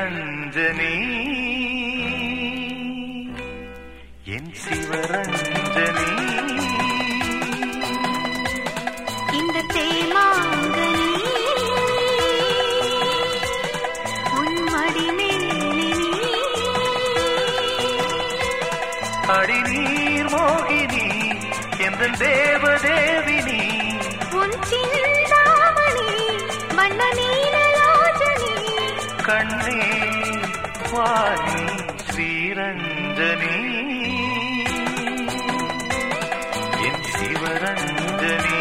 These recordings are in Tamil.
ஸ்ரீரஞ்சனி என் சிவரஞ்சனி இந்த தேமாங்கனி உன் மடிமேலினி அடிநீர் மோகினி எந்த தேவதேவினி உன் சிந்தாமணி வண்ண நீலலோச்சனி கண்ணே வாணி ஸ்ரீரஞ்சனி என் சிவரஞ்சனி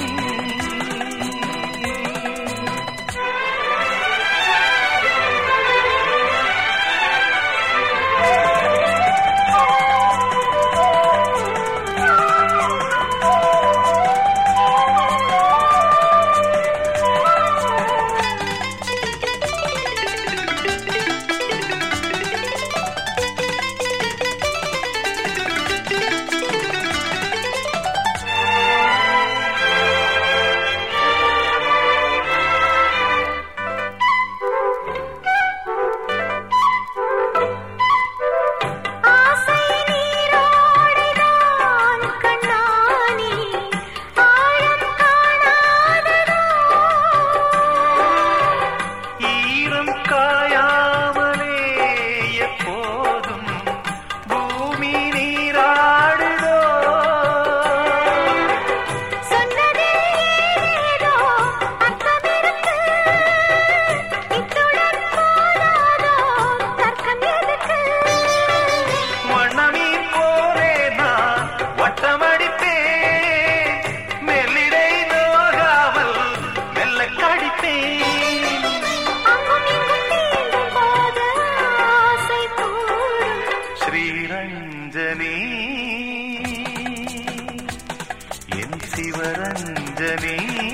ஆசை நீரோடைதான் கண்ணானி ஆழம் காணாததோ ஈரம் காயாமலே எப்போதும் பூமி நீராடுதோ சொன்னதே ஏதேதோ அர்த்தமிருக்கு இத்துடன் போதாதோ தர்க்கம் எதுக்கு வண்ணமீன் போலே நான் வட்டமடிப்பேன் மெல்லிடை நோகாமல் மெல்ல கடிப்பேன் அங்கும் இங்கும் தீண்டும் போது ஆசை கூடும் ஸ்ரீரஞ்சனி என் சிவரஞ்சனி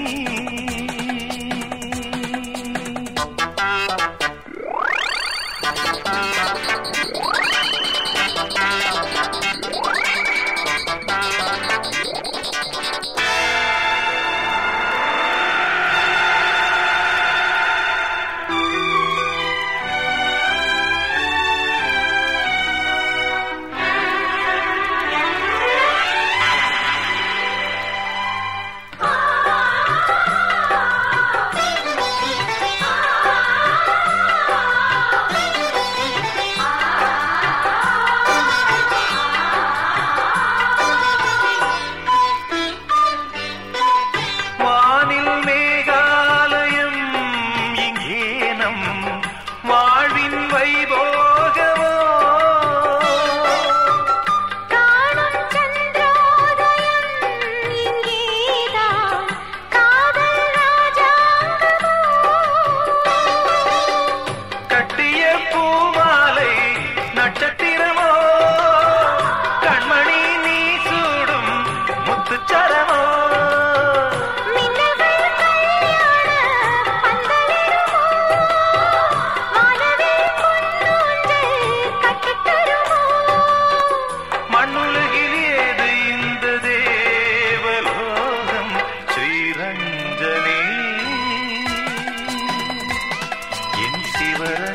வானில் மேகாலயம் இங்கே நம் வாழ்வின் வைபோகமோ காணும் சந்திரோதயம் இங்கேதான் காதல் ராஜாங்கமோ கட்டிய பூமாலை நட்சத்திரமோ கண்மணி நீ சூடும் முத்துச்சரமோ மின்னல் கல்யாண பந்தலிடுமோ வானவில் பொன்னூஞ்சல் கட்டித் தருமோ மண்ணுலகில் ஏது இந்த தேவலோகம் ஸ்ரீரஞ்சனி என் சிவர